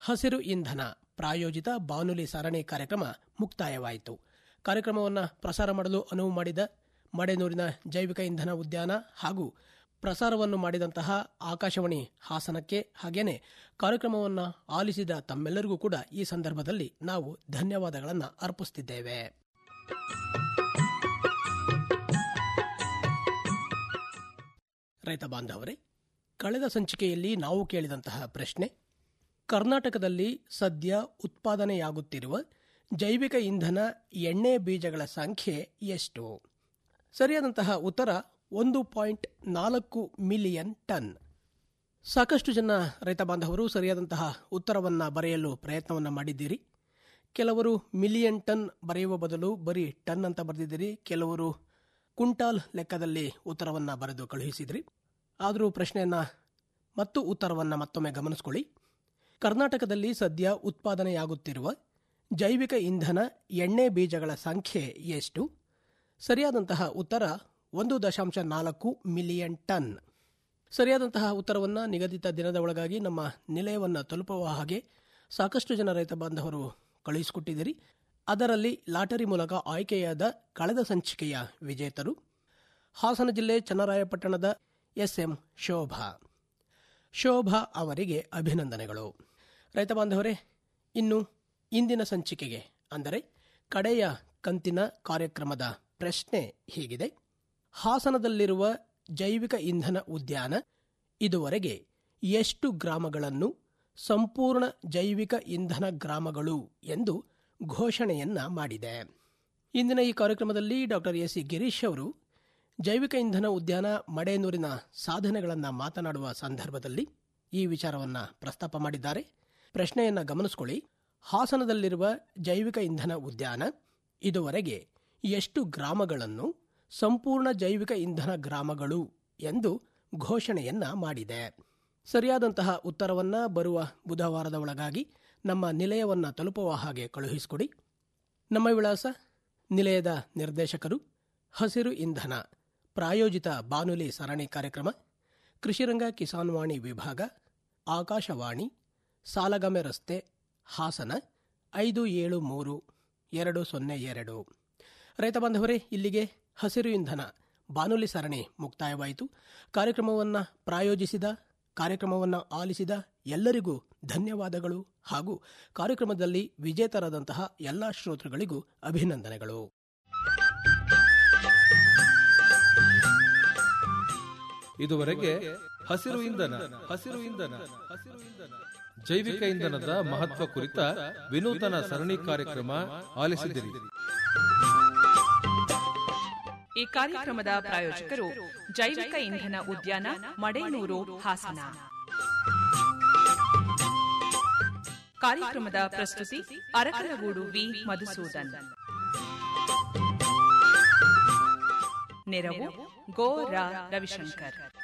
ಹಸಿರು ಇಂಧನ ಪ್ರಾಯೋಜಿತ ಬಾನುಲಿ ಸರಣಿ ಕಾರ್ಯಕ್ರಮ ಮುಕ್ತಾಯವಾಯಿತು ಕಾರ್ಯಕ್ರಮವನ್ನು ಪ್ರಸಾರ ಮಾಡಲು ಅನುವು ಮಾಡಿದ ಮಡೆನೂರಿನ ಜೈವಿಕ ಇಂಧನ ಉದ್ಯಾನ ಹಾಗೂ ಪ್ರಸಾರವನ್ನು ಮಾಡಿದಂತಹ ಆಕಾಶವಾಣಿ ಹಾಸನಕ್ಕೆ ಹಾಗೇನೆ ಕಾರ್ಯಕ್ರಮವನ್ನು ಆಲಿಸಿದ ತಮ್ಮೆಲ್ಲರಿಗೂ ಕೂಡ ಈ ಸಂದರ್ಭದಲ್ಲಿ ನಾವು ಧನ್ಯವಾದಗಳನ್ನು ಅರ್ಪಿಸುತ್ತಿದ್ದೇವೆ ರೈತ ಬಾಂಧವರೇ ಕಳೆದ ಸಂಚಿಕೆಯಲ್ಲಿ ನಾವು ಕೇಳಿದಂತಹ ಪ್ರಶ್ನೆ ಕರ್ನಾಟಕದಲ್ಲಿ ಸದ್ಯ ಉತ್ಪಾದನೆಯಾಗುತ್ತಿರುವ ಜೈವಿಕ ಇಂಧನ ಎಣ್ಣೆ ಬೀಜಗಳ ಸಂಖ್ಯೆ ಎಷ್ಟು ಸರಿಯಾದಂತಹ ಉತ್ತರ ಒಂದು ಪಾಯಿಂಟ್ ನಾಲ್ಕು ಮಿಲಿಯನ್ ಟನ್ ಸಾಕಷ್ಟು ಜನ ರೈತ ಬಾಂಧವರು ಸರಿಯಾದಂತಹ ಉತ್ತರವನ್ನು ಬರೆಯಲು ಪ್ರಯತ್ನವನ್ನು ಮಾಡಿದ್ದೀರಿ ಕೆಲವರು ಮಿಲಿಯನ್ ಟನ್ ಬರೆಯುವ ಬದಲು ಬರೀ ಟನ್ ಅಂತ ಬರೆದಿದ್ದೀರಿ ಕೆಲವರು ಕುಂಟಾಲ್ ಲೆಕ್ಕದಲ್ಲಿ ಉತ್ತರವನ್ನು ಬರೆದು ಕಳುಹಿಸಿದ್ರಿ ಆದರೂ ಪ್ರಶ್ನೆಯನ್ನ ಮತ್ತು ಉತ್ತರವನ್ನು ಮತ್ತೊಮ್ಮೆ ಗಮನಿಸಿಕೊಳ್ಳಿ ಕರ್ನಾಟಕದಲ್ಲಿ ಸದ್ಯ ಉತ್ಪಾದನೆಯಾಗುತ್ತಿರುವ ಜೈವಿಕ ಇಂಧನ ಎಣ್ಣೆ ಬೀಜಗಳ ಸಂಖ್ಯೆ ಎಷ್ಟು ಸರಿಯಾದಂತಹ ಉತ್ತರ ಒಂದು ದಶಾಂಶ ನಾಲ್ಕು ಮಿಲಿಯನ್ ಟನ್ ಸರಿಯಾದಂತಹ ಉತ್ತರವನ್ನು ನಿಗದಿತ ದಿನದ ಒಳಗಾಗಿ ನಮ್ಮ ನಿಲಯವನ್ನು ತಲುಪುವ ಹಾಗೆ ಸಾಕಷ್ಟು ಜನ ರೈತ ಬಾಂಧವರು ಕಳುಹಿಸಿಕೊಟ್ಟಿದ್ದೀರಿ ಅದರಲ್ಲಿ ಲಾಟರಿ ಮೂಲಕ ಆಯ್ಕೆಯಾದ ಕಳೆದ ಸಂಚಿಕೆಯ ವಿಜೇತರು ಹಾಸನ ಜಿಲ್ಲೆ ಚನ್ನರಾಯಪಟ್ಟಣದ ಎಸ್ಎಂ ಶೋಭಾ ಶೋಭಾ ಅವರಿಗೆ ಅಭಿನಂದನೆಗಳು ರೈತ ಬಾಂಧವರೇ ಇನ್ನು ಇಂದಿನ ಸಂಚಿಕೆಗೆ ಅಂದರೆ ಕಡೆಯ ಕಂತಿನ ಕಾರ್ಯಕ್ರಮದ ಪ್ರಶ್ನೆ ಹೀಗಿದೆ ಹಾಸನದಲ್ಲಿರುವ ಜೈವಿಕ ಇಂಧನ ಉದ್ಯಾನ ಇದುವರೆಗೆ ಎಷ್ಟು ಗ್ರಾಮಗಳನ್ನು ಸಂಪೂರ್ಣ ಜೈವಿಕ ಇಂಧನ ಗ್ರಾಮಗಳು ಎಂದು ಘೋಷಣೆಯನ್ನ ಮಾಡಿದೆ ಇಂದಿನ ಈ ಕಾರ್ಯಕ್ರಮದಲ್ಲಿ ಡಾಕ್ಟರ್ ಎಸ್ ಸಿ ಗಿರೀಶ್ ಅವರು ಜೈವಿಕ ಇಂಧನ ಉದ್ಯಾನ ಮಡೇನೂರಿನ ಸಾಧನೆಗಳನ್ನು ಮಾತನಾಡುವ ಸಂದರ್ಭದಲ್ಲಿ ಈ ವಿಚಾರವನ್ನು ಪ್ರಸ್ತಾಪ ಮಾಡಿದ್ದಾರೆ ಪ್ರಶ್ನೆಯನ್ನ ಗಮನಿಸಿಕೊಳ್ಳಿ ಹಾಸನದಲ್ಲಿರುವ ಜೈವಿಕ ಇಂಧನ ಉದ್ಯಾನ ಇದುವರೆಗೆ ಎಷ್ಟು ಗ್ರಾಮಗಳನ್ನು ಸಂಪೂರ್ಣ ಜೈವಿಕ ಇಂಧನ ಗ್ರಾಮಗಳು ಎಂದು ಘೋಷಣೆಯನ್ನ ಮಾಡಿದೆ ಸರಿಯಾದಂತಹ ಉತ್ತರವನ್ನ ಬರುವ ಬುಧವಾರದ ಒಳಗಾಗಿ ನಮ್ಮ ನಿಲಯವನ್ನ ತಲುಪುವ ಹಾಗೆ ಕಳುಹಿಸಿಕೊಡಿ ನಮ್ಮ ವಿಳಾಸ ನಿಲಯದ ನಿರ್ದೇಶಕರು ಹಸಿರು ಇಂಧನ ಪ್ರಾಯೋಜಿತ ಬಾನುಲಿ ಸರಣಿ ಕಾರ್ಯಕ್ರಮ ಕೃಷಿರಂಗ ಕಿಸಾನ್ ವಾಣಿ ವಿಭಾಗ ಆಕಾಶವಾಣಿ ಸಾಲಗಮೆ ರಸ್ತೆ ಹಾಸನ ಐದು ಏಳು ಮೂರು ಎರಡು ಸೊನ್ನೆ ಎರಡು ರೈತ ಬಾಂಧವರೇ ಇಲ್ಲಿಗೆ ಹಸಿರು ಇಂಧನ ಬಾನುಲಿ ಸರಣಿ ಮುಕ್ತಾಯವಾಯಿತು ಕಾರ್ಯಕ್ರಮವನ್ನು ಪ್ರಾಯೋಜಿಸಿದ ಕಾರ್ಯಕ್ರಮವನ್ನು ಆಲಿಸಿದ ಎಲ್ಲರಿಗೂ ಧನ್ಯವಾದಗಳು ಹಾಗೂ ಕಾರ್ಯಕ್ರಮದಲ್ಲಿ ವಿಜೇತರಾದಂತಹ ಎಲ್ಲ ಶ್ರೋತೃಗಳಿಗೂ ಅಭಿನಂದನೆಗಳು ಇದುವರೆಗೆ ಹಸಿರು ಇಂಧನ ಹಸಿರು ಇಂಧನ ಹಸಿರು ಇಂಧನ ಜೈವಿಕ ಇಂಧನದ ಮಹತ್ವ ಕುರಿತ ವಿನೂತನ ಸರಣಿ ಕಾರ್ಯಕ್ರಮ ಆಲಿಸಿದಿರಿ ಈ ಕಾರ್ಯಕ್ರಮದ ಪ್ರಾಯೋಜಕರು ಜೈವಿಕ ಇಂಧನ ಉದ್ಯಾನ ಮಡೇನೂರು ಹಾಸನ ಕಾರ್ಯಕ್ರಮದ ಪ್ರಸ್ತುತಿ ಅರಕಲಗೂಡು ವಿ ಮಧುಸೂದನ್ ನೆರವು ಗೋ ರಾ ರವಿಶಂಕರ್